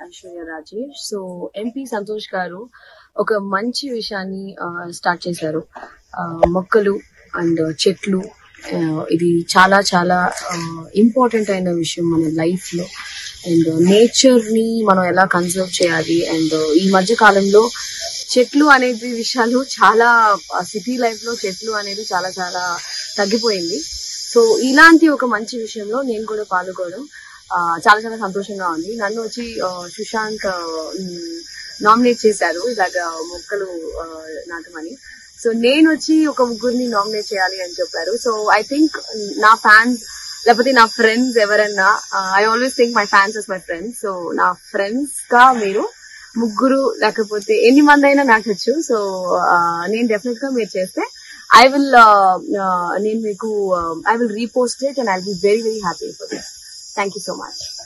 Aishwarya Rajesh so MP Santosh garu ఒక మంచి విషయాన్ని స్టార్ట్ చేశారు ఆ, మొక్కలు అండ్ చెట్లు ఆ, ఇది చాలా చాలా ఇంపార్టెంట్ అయిన విషయం మన లైఫ్ లో అండ్ నేచర్ ని మనం ఎలా కన్సర్వ్ చేయాలి అండ్ ఈ మధ్య కాలంలో చెట్లు అనేది విషయాలు చాలా సిటీ లైఫ్ లో చెట్లు అనేది చాలా చాలా తగ్గిపోయింది సో ఇలాంటి ఒక మంచి విషయంలో నేను కూడా పాల్గొనడం ఆ, చాలా చాలా సంతోషంగా ఉంది నన్ను వచ్చి ఆ, సుశాంత్ నామినేట్ చేశారు ఇలాగ మొక్కలు ఆ, నాటమని సో నేను వచ్చి ఒక ముగ్గురిని నామినేట్ చేయాలి అని చెప్పారు సో ఐ థింక్ నా ఫ్యాన్స్ లేకపోతే నా ఫ్రెండ్స్ ఎవరన్నా I always think my fans is my friends so నా ఫ్రెండ్స్ గా మీరు ముగ్గురు లేకపోతే ఎన్ని మంది అయినా నాటచ్చు సో నేను డెఫినెట్ గా మీరు చేస్తే ఐ విల్ నేను మీకు I will repost it and I will be very very happy for this thank you so much